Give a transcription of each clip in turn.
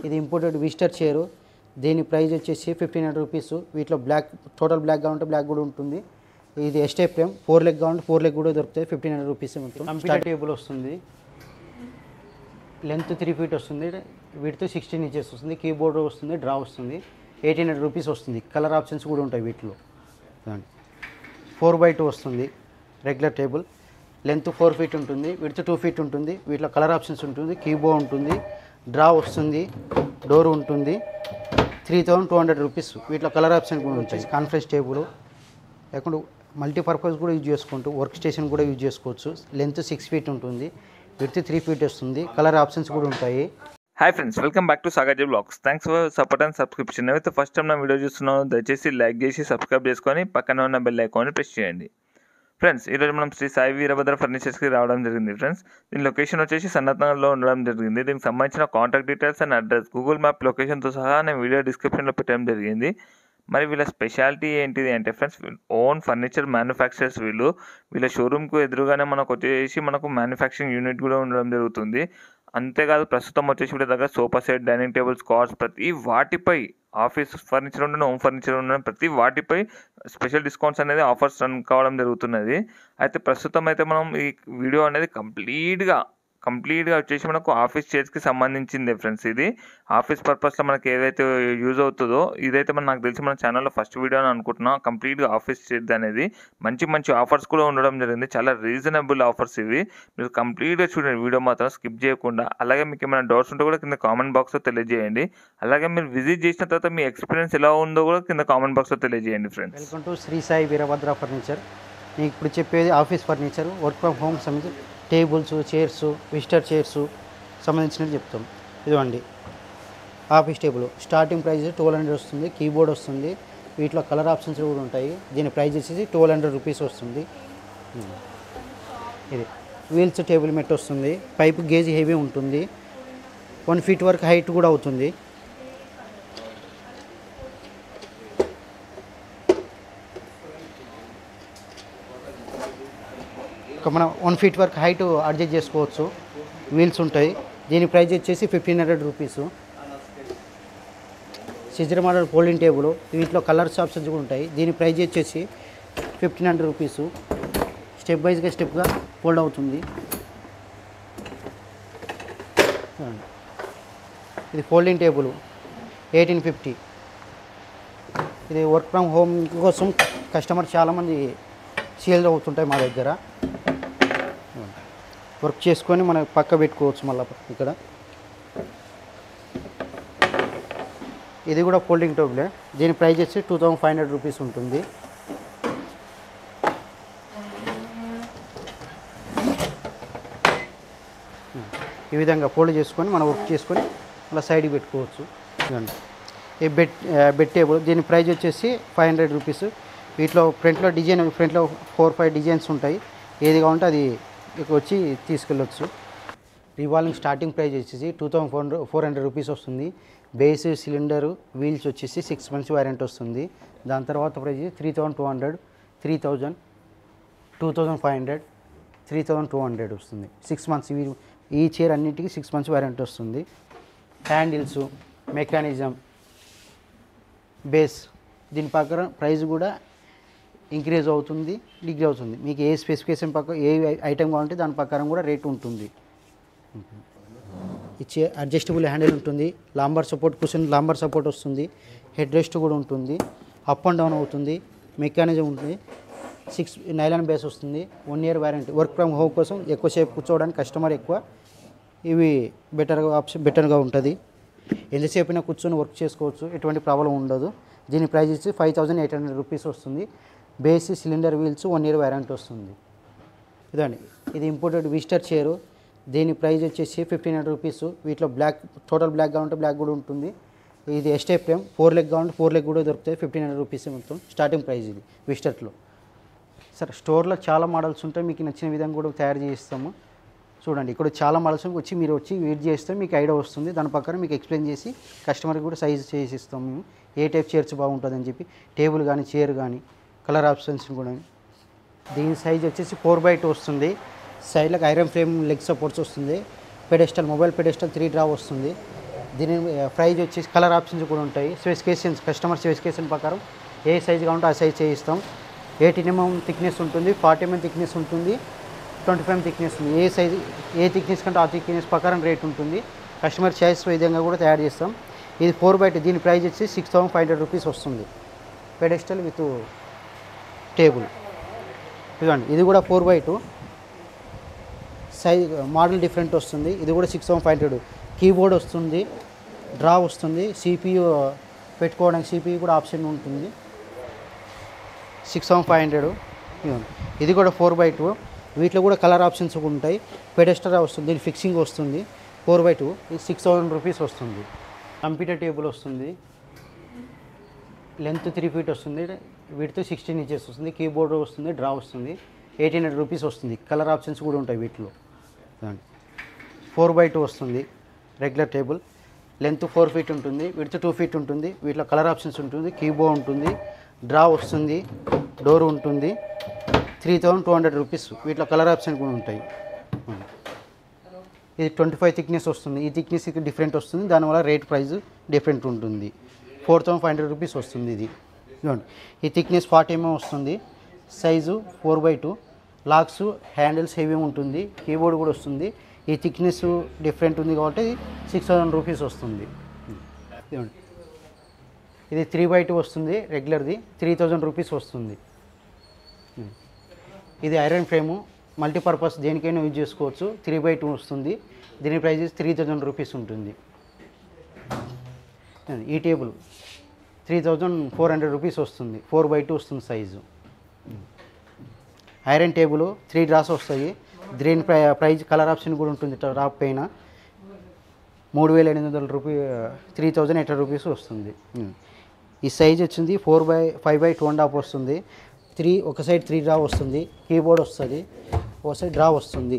ఇది imported visitor chair దీని price వచ్చేసి ఫిఫ్టీన్ హండ్రెడ్ రూపీస్ వీటిలో బ్లాక్ టోటల్ బ్లాక్ కావాలంటే బ్లాక్ కూడా ఉంటుంది ఇది ఎస్టే ఫ్రేమ్ ఫోర్ లెగ్ కావాలంటే ఫోర్ లెగ్ కూడా దొరుకుతాయి ఫిఫ్టీన్ హండ్రెడ్ రూపీస్ ఉంటుంది కంప్యూటర్ టేబుల్ వస్తుంది లెంత్ త్రీ ఫీట్ వస్తుంది వీటితో సిక్స్టీన్ ఇంచెస్ వస్తుంది కీబోర్డ్ వస్తుంది డ్రా వస్తుంది ఎయిటీన్ హండ్రెడ్ రూపీస్ వస్తుంది కలర్ ఆప్షన్స్ కూడా ఉంటాయి వీటిలో ఫోర్ బై టూ వస్తుంది regular table length four feet ఉంటుంది విడ్త్ టూ ఫీట్ ఉంటుంది వీటిలో కలర్ ఆప్షన్స్ ఉంటుంది కీబోర్డ్ ఉంటుంది డ్రా వస్తుంది డోర్ ఉంటుంది three thousand two hundred rupees వీటిలో కలర్ ఆప్షన్ కూడా ఉంటాయి కాన్ఫరెన్స్ టేబుల్ లేకుండా మల్టీపర్పస్ కూడా యూజ్ చేసుకుంటూ వర్క్ స్టేషన్ కూడా యూజ్ చేసుకోవచ్చు లెంత్ సిక్స్ ఫీట్ ఉంటుంది విడ్త్ త్రీ ఫీట్ వస్తుంది కలర్ ఆప్షన్స్ కూడా ఉంటాయి hi friends welcome back to సాగాజీ blogs thanks for support and subscription అయితే ఫస్ట్ టైం నా వీడియో చూస్తున్నాను దయచేసి లైక్ చేసి సబ్స్క్రైబ్ చేసుకొని పక్కన ఉన్న బెల్ ఐకాన్ని ప్రెస్ చేయండి ఫ్రెండ్స్ ఈరోజు మనం శ్రీ సాయి వీరభద్ర ఫర్నిచర్స్కి రావడం జరిగింది ఫ్రెండ్స్ దీని లొకేషన్ వచ్చేసి సన్నత్ నగర్లో ఉండడం జరిగింది దీనికి సంబంధించిన contact details and address Google map లొకేషన్తో సహా నేను వీడియో డిస్క్రిప్షన్లో పెట్టడం జరిగింది మరి వీళ్ళ స్పెషాలిటీ ఏంటిది అంటే ఫ్రెండ్స్ ఓన్ ఫర్నిచర్ మ్యానుఫ్యాక్చరర్స్ వీళ్ళు వీళ్ళ షోరూమ్కు ఎదురుగానే మనకు వచ్చేసి మనకు మ్యానుఫ్యాక్చరింగ్ యూనిట్ కూడా ఉండడం జరుగుతుంది అంతేకాదు ప్రస్తుతం వచ్చేసి వీళ్ళ దగ్గర sofa set dining tables cars ప్రతి వాటిపై ఆఫీస్ ఫర్నిచర్ ఉండడం హోమ్ ఫర్నిచర్ ఉండడం ప్రతి వాటిపై స్పెషల్ డిస్కౌంట్స్ అనేది ఆఫర్స్ రన్ కావడం జరుగుతున్నది అయితే ప్రస్తుతం అయితే మనం ఈ వీడియో అనేది కంప్లీట్గా కంప్లీట్గా వచ్చేసి మనకు ఆఫీస్ చైర్స్కి సంబంధించింది ఫ్రెండ్స్ ఇది ఆఫీస్ పర్పస్లో మనకి ఏదైతే యూజ్ అవుతుందో ఇదైతే మన నాకు తెలిసి మన ఛానల్లో ఫస్ట్ వీడియో అని అనుకుంటున్నాం కంప్లీట్గా ఆఫీస్ చైర్స్ అనేది మంచి మంచి ఆఫర్స్ కూడా ఉండడం జరిగింది చాలా రీజనబుల్ ఆఫర్స్ ఇవి మీరు కంప్లీట్గా చూడండి వీడియో మాత్రం స్కిప్ చేయకుండా అలాగే మీకు ఏమైనా డౌట్స్ ఉంటే కూడా కింద కామెంట్ బాక్స్లో తెలియజేయండి అలాగే మీరు విజిట్ చేసిన తర్వాత మీ ఎక్స్పీరియన్స్ ఎలా ఉందో కూడా కింద కామెంట్ బాక్స్లో తెలియజేయండి friends welcome to Shri Sai Veerabhadra furniture నేను ఇప్పుడు చెప్పేది office furniture work from home సంబంధించి టేబుల్స్ చైర్స్ విజిటర్ చైర్స్ సంబంధించినవి చెప్తాం ఇదిగోండి office table starting price twelve hundred వస్తుంది కీబోర్డ్ వస్తుంది వీటిలో కలర్ ఆప్షన్స్ కూడా ఉంటాయి దీని ప్రైస్ వచ్చేసి ట్వెల్వ్ హండ్రెడ్ రూపీస్ వస్తుంది ఇది వీల్స్ టేబుల్ మెట్ వస్తుంది పైప్ గేజ్ హెవీ ఉంటుంది వన్ ఫీట్ వరకు హైట్ కూడా అవుతుంది ఒక మనం వన్ ఫీట్ వరకు హైట్ అడ్జస్ట్ చేసుకోవచ్చు వీల్స్ ఉంటాయి దీని ప్రైస్ వచ్చేసి fifteen hundred rupees scissor model folding table వీటిలో కలర్స్ ఆప్షన్స్ కూడా ఉంటాయి దీని ప్రైస్ వచ్చేసి ఫిఫ్టీన్ హండ్రెడ్ రూపీస్ స్టెప్ వైజ్గా స్టెప్గా ఫోల్డ్ అవుతుంది చూడండి. ఇది ఫోల్డింగ్ టేబుల్ ఎయిటీన్ ఫిఫ్టీ ఇది వర్క్ ఫ్రమ్ హోమ్ కోసం కస్టమర్ చాలామంది సేల్ అవుతుంటాయి మా దగ్గర వర్క్ చేసుకొని మనం పక్క పెట్టుకోవచ్చు మళ్ళీ ఇక్కడ ఇది కూడా ఫోల్డింగ్ టేబులే దీని ప్రైస్ వచ్చి two thousand five hundred rupees ఉంటుంది ఈ విధంగా ఫోల్డ్ చేసుకొని మనం వర్క్ చేసుకొని అలా సైడ్కి పెట్టుకోవచ్చు ఇదండి ఈ బెడ్ బెడ్ టేబుల్ దీని ప్రైస్ వచ్చేసి ఫైవ్ హండ్రెడ్ రూపీస్ వీటిలో ఫ్రంట్లో డిజైన్ ఫ్రంట్లో ఫోర్ ఫైవ్ డిజైన్స్ ఉంటాయి ఏది కావాలంటే అది ఇక వచ్చి తీసుకెళ్ళొచ్చు రివాల్వింగ్ స్టార్టింగ్ ప్రైస్ వచ్చేసి two thousand four hundred four hundred rupees వస్తుంది బేస్ సిలిండరు వీల్స్ వచ్చేసి సిక్స్ మంత్స్ వారంటీ వస్తుంది దాని తర్వాత price three thousand two hundred three thousand two thousand five hundred three thousand two hundred వస్తుంది six months ఇవి ఈ chair అన్నిటికీ six months warranty వస్తుంది హ్యాండిల్స్ మెకానిజం బేస్ దీని ప్రకారం ప్రైస్ కూడా ఇంక్రీజ్ అవుతుంది డిగ్రీ అవుతుంది మీకు ఏ స్పెసిఫికేషన్ ప్రకారం ఏ ఐటెం కావాలంటే దాని ప్రకారం కూడా రేట్ ఉంటుంది ఇచ్చే అడ్జస్టబుల్ హ్యాండిల్ ఉంటుంది లాంబర్ సపోర్ట్ కూర్చొని లాంబర్ సపోర్ట్ వస్తుంది హెడ్ రెస్ట్ కూడా ఉంటుంది అప్ అండ్ డౌన్ అవుతుంది మెకానిజం ఉంటుంది సిక్స్ నైలాన్ బేస్ వస్తుంది one year warranty work from home కోసం ఎక్కువసేపు కూర్చోవడానికి కస్టమర్ ఎక్కువ ఇవి బెటర్గా ఆప్షన్ బెటర్గా ఉంటుంది ఎంతసేపు అయినా కూర్చొని వర్క్ చేసుకోవచ్చు ఎటువంటి ప్రాబ్లం ఉండదు దీని ప్రైస్ వచ్చి five thousand eight hundred rupees వస్తుంది base cylinder wheels one year warranty వస్తుంది ఇదండి ఇది ఇంపోర్టెడ్ విజిటర్ చైర్ దీని ప్రైస్ వచ్చేసి ఫిఫ్టీన్ హండ్రెడ్ రూపీస్ వీటిలో బ్లాక్ టోటల్ బ్లాక్ కావాలంటే బ్లాక్ కూడా ఉంటుంది ఇది ఎస్టే ఫ్రేమ్ ఫోర్ లెగ్ కావాలంటే ఫోర్ లెగ్ కూడా దొరుకుతాయి ఫిఫ్టీన్ హండ్రెడ్ రూపీస్ మొత్తం స్టార్టింగ్ ప్రైస్ ఇది విజిటర్లో సార్ స్టోర్లో చాలా మోడల్స్ ఉంటాయి మీకు నచ్చిన విధంగా కూడా తయారు చేయిస్తాము చూడండి ఇక్కడ చాలా మోడల్స్ వచ్చి మీరు వచ్చి వెయిట్ చేస్తే మీకు ఐడియా వస్తుంది దాని ప్రకారం మీకు ఎక్స్ప్లెయిన్ చేసి కస్టమర్కి కూడా సైజ్ చేసి ఇస్తాం మేము ఏ టైప్ చైర్స్ బాగుంటుందని చెప్పి టేబుల్ కానీ చైర్ కానీ కలర్ ఆప్షన్స్ కూడా దీని సైజ్ వచ్చేసి ఫోర్ బై టూ వస్తుంది సైడ్లకు ఐరన్ ఫ్రేమ్ లెగ్ సపోర్ట్స్ వస్తుంది pedestal mobile pedestal three drawer వస్తుంది దీని ప్రైజ్ వచ్చేసి కలర్ ఆప్షన్స్ కూడా ఉంటాయి స్పెసిఫికేషన్స్ కస్టమర్ స్పెసిఫికేషన్ ప్రకారం ఏ సైజు కావాలంటే ఆ సైజ్ చేయిస్తాం ఎయిటీన్ ఎంఎం థిక్నెస్ ఉంటుంది ఫార్టీ ఎంఎం థిక్నెస్ ఉంటుంది ట్వంటీ ఫైవ్ థిక్నెస్ ఉంది ఏ సైజు ఏ థిక్నెస్ కంటే ఆ థిక్నెస్ ప్రకారం రేట్ ఉంటుంది కస్టమర్ చాయిస్ విధంగా కూడా తయారు చేస్తాం ఇది ఫోర్ బై దీని ప్రైస్ వచ్చి six thousand five hundred rupees వస్తుంది పెడెస్టల్ విత్ టేబుల్ ఇదిగోండి ఇది కూడా four by two size model different వస్తుంది ఇది కూడా six thousand five hundred keyboard వస్తుంది డ్రా వస్తుంది సిపియు పెట్టుకోవడానికి సిపియు కూడా ఆప్షన్ ఉంటుంది సిక్స్ థౌసండ్ ఫైవ్ హండ్రెడ్ ఇది కూడా ఫోర్ బై టూ వీటిలో కూడా కలర్ ఆప్షన్స్ కూడా ఉంటాయి పెడెస్టరా వస్తుంది దీని ఫిక్సింగ్ వస్తుంది ఫోర్ బై టూ ఇది సిక్స్ థౌసండ్ రూపీస్ వస్తుంది కంప్యూటర్ టేబుల్ వస్తుంది లెంత్ త్రీ ఫీట్ వస్తుంది వీటితో సిక్స్టీన్ ఇంచెస్ వస్తుంది కీబోర్డ్ వస్తుంది డ్రా వస్తుంది ఎయిటీన్ హండ్రెడ్ రూపీస్ వస్తుంది కలర్ ఆప్షన్స్ కూడా ఉంటాయి వీటిలో ఫోర్ బై టూ వస్తుంది regular table length four feet ఉంటుంది విడ్త్ టూ ఫీట్ ఉంటుంది వీటిలో కలర్ ఆప్షన్స్ ఉంటుంది కీబోర్డ్ ఉంటుంది డ్రా వస్తుంది డోర్ ఉంటుంది three thousand two hundred rupees వీటిలో కలర్ ఆప్షన్ కూడా ఉంటాయి ఇది ట్వంటీ ఫైవ్ థిక్నెస్ వస్తుంది ఈ థిక్నెస్ డిఫరెంట్ వస్తుంది దానివల్ల రేట్ ప్రైస్ డిఫరెంట్ ఉంటుంది four thousand five hundred rupees వస్తుంది ఇది ఇదిగోండి ఈ థిక్నెస్ ఫార్టీ ఎంఎం వస్తుంది size four by two locks handles heavy ఉంటుంది కీబోర్డ్ కూడా వస్తుంది ఈ థిక్నెస్ డిఫరెంట్ ఉంది కాబట్టి సిక్స్ థౌసండ్ రూపీస్ వస్తుంది ఇదిగోండి ఇది త్రీ బై టూ వస్తుంది రెగ్యులర్ది త్రీ థౌజండ్ రూపీస్ వస్తుంది ఇది ఐరన్ ఫ్రేము మల్టీపర్పస్ దేనికైనా యూజ్ చేసుకోవచ్చు త్రీ బై టూ వస్తుంది దీని ప్రైస్ త్రీ థౌజండ్ రూపీస్ ఉంటుంది ఈ table three thousand four hundred rupees వస్తుంది ఫోర్ బై టూ వస్తుంది size iron table three drawers వస్తాయి దీని ప్రై ప్రైజ్ కలర్ ఆప్షన్ కూడా ఉంటుంది టాప్ పైన మూడు వేల ఎనిమిది వందల rupee three thousand eight hundred rupees వస్తుంది ఈ సైజ్ వచ్చింది four by five by two and half వస్తుంది త్రీ ఒక సైడ్ త్రీ డ్రా వస్తుంది కీబోర్డ్ వస్తుంది ఒక సైడ్ డ్రా వస్తుంది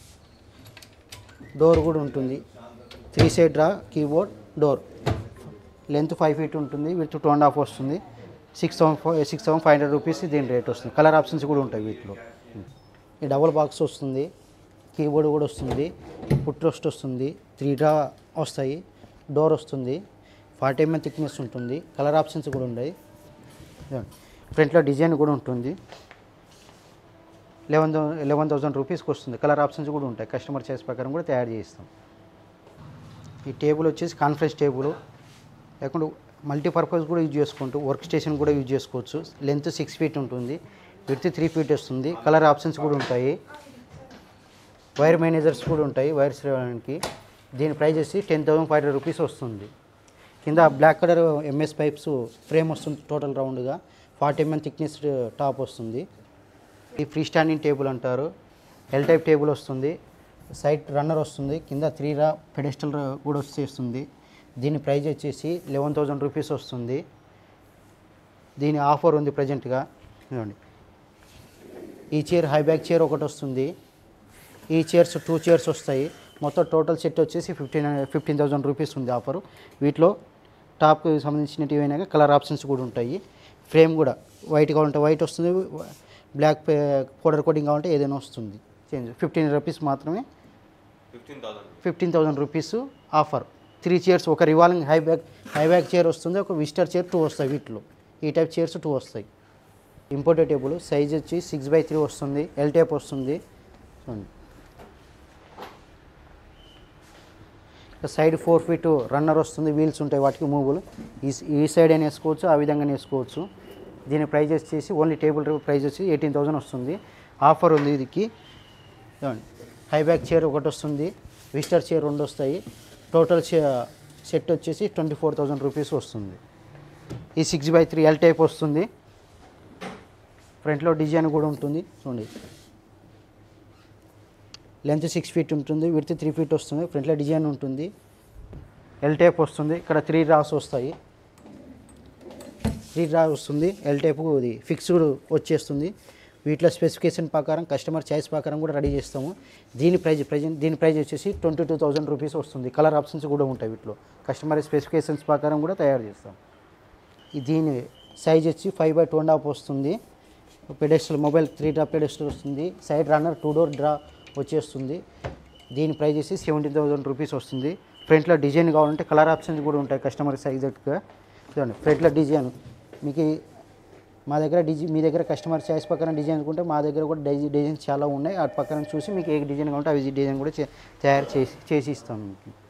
డోర్ కూడా ఉంటుంది three side drawer keyboard door length five feet ఉంటుంది విత్ టూ అండ్ హాఫ్ వస్తుంది six thousand five six thousand five hundred rupees దీని రేట్ వస్తుంది కలర్ ఆప్షన్స్ కూడా ఉంటాయి వీటిలో ఈ డబుల్ బాక్స్ వస్తుంది కీబోర్డ్ కూడా వస్తుంది ఫుట్ రోస్ట్ వస్తుంది త్రీ డ్రా వస్తాయి డోర్ వస్తుంది ఫార్టీ ఎంఎం థిక్నెస్ ఉంటుంది కలర్ ఆప్షన్స్ కూడా ఉన్నాయి ఫ్రంట్లో డిజైన్ కూడా ఉంటుంది లెవెన్ లెవెన్ థౌసండ్ రూపీస్కి వస్తుంది కలర్ ఆప్షన్స్ కూడా ఉంటాయి కస్టమర్ చాయిస్ ప్రకారం కూడా తయారు చేస్తాం ఈ టేబుల్ వచ్చేసి కాన్ఫరెన్స్ టేబుల్ లేకుంటే మల్టీపర్పస్ కూడా యూజ్ చేసుకుంటూ వర్క్ స్టేషన్ కూడా యూజ్ చేసుకోవచ్చు లెంత్ సిక్స్ ఫీట్ ఉంటుంది విడ్త్ త్రీ ఫీట్ వస్తుంది కలర్ ఆప్షన్స్ కూడా ఉంటాయి వైర్ మేనేజర్స్ కూడా ఉంటాయి వైర్స్ రావడానికి దీని ప్రైస్ వచ్చి ten thousand five hundred rupees వస్తుంది కింద black colour MS pipes frame వస్తుంది టోటల్ రౌండ్గా ఫార్టీ ఎంఎం థిక్నెస్ టాప్ వస్తుంది ఈ ఫ్రీ స్టాండింగ్ టేబుల్ అంటారు ఎల్ టైప్ టేబుల్ వస్తుంది సైడ్ రన్నర్ వస్తుంది కింద త్రీ రా పెడెస్టల్ కూడా వచ్చేస్తుంది దీని ప్రైస్ వచ్చేసి లెవెన్ థౌజండ్ రూపీస్ వస్తుంది దీని ఆఫర్ ఉంది ప్రజెంట్గా చూడండి ఈ చైర్ హై బ్యాక్ చైర్ ఒకటి వస్తుంది ఈ చైర్స్ టూ చైర్స్ వస్తాయి మొత్తం టోటల్ సెట్ వచ్చేసి ఫిఫ్టీన్ ఫిఫ్టీన్ థౌసండ్ రూపీస్ ఉంది ఆఫర్ వీటిలో టాప్కి సంబంధించినవి అయినాక కలర్ ఆప్షన్స్ కూడా ఉంటాయి ఫ్రేమ్ కూడా వైట్ కావాలంటే వైట్ వస్తుంది బ్లాక్ పౌడర్ కోటింగ్ కావాలంటే ఏదైనా వస్తుంది చేంజ్ ఫిఫ్టీన్ రూపీస్ మాత్రమే fifteen thousand rupees offer three chairs ఒక revolving high back high back chair వస్తుంది ఒక విజిటర్ చైర్ టూ వస్తాయి వీటిలో ఈ టైప్ చైర్స్ టూ వస్తాయి ఇంపోర్టెడ్ టేబుల్ సైజ్ వచ్చి సిక్స్ బై త్రీ వస్తుంది ఎల్ టైప్ వస్తుంది చూడండి సైడ్ ఫోర్ ఫీట్ రన్నర్ వస్తుంది వీల్స్ ఉంటాయి వాటికి మూవులు ఈ ఈ సైడ్ అయినా వేసుకోవచ్చు ఆ విధంగా వేసుకోవచ్చు దీని ప్రైస్ వచ్చేసి ఓన్లీ టేబుల్ ప్రైస్ వచ్చి ఎయిటీన్ థౌసండ్ వస్తుంది ఆఫర్ ఉంది ఇదికి హై బ్యాక్ చైర్ ఒకటి వస్తుంది విజిటర్ చైర్ రెండు వస్తాయి టోటల్ సెట్ వచ్చేసి ట్వంటీ ఫోర్ థౌసండ్ రూపీస్ వస్తుంది ఈ six by three L type వస్తుంది ఫ్రంట్లో డిజైన్ కూడా ఉంటుంది చూడండి లెంత్ సిక్స్ ఫీట్ ఉంటుంది విడ్త్ త్రీ ఫీట్ వస్తుంది ఫ్రంట్లో డిజైన్ ఉంటుంది ఎల్ టైప్ వస్తుంది ఇక్కడ త్రీ రాస్ వస్తాయి త్రీ రా వస్తుంది ఎల్ టైప్ ఇది ఫిక్స్డ్ వచ్చేస్తుంది వీటిలో స్పెసిఫికేషన్ ప్రకారం కస్టమర్ చాయిస్ ప్రకారం కూడా రెడీ చేస్తాము దీని ప్రైజ్ ప్రజెంట్ దీని ప్రైజ్ వచ్చేసి ట్వంటీ టూ థౌసండ్ రూపీస్ వస్తుంది కలర్ ఆప్షన్స్ కూడా ఉంటాయి వీటిలో కస్టమర్ స్పెసిఫికేషన్స్ ప్రకారం కూడా తయారు చేస్తాం ఈ దీని సైజ్ వచ్చి five by two and half వస్తుంది pedestal mobile three drawer pedestal వస్తుంది side runner two door drawer వచ్చేస్తుంది దీని ప్రైస్ వచ్చి సెవెంటీన్ థౌసండ్ రూపీస్ వస్తుంది ఫ్రంట్లో డిజైన్ కావాలంటే కలర్ ఆప్షన్స్ కూడా ఉంటాయి కస్టమర్ సైజెట్గా చూడండి ఫ్రంట్లో డిజైన్ మీకు ఈ- మా దగ్గర డిజై మీ దగ్గర కస్టమర్ చాయిస్ పక్కన డిజైన్ అనుకుంటే మా దగ్గర కూడా డిజై డిజైన్స్ చాలా ఉన్నాయి అటు పక్కన చూసి మీకు ఏ డిజైన్ కావాలంటే అవి డిజైన్ కూడా చే- తయారు చేసి చేసి ఇస్తాం మీకు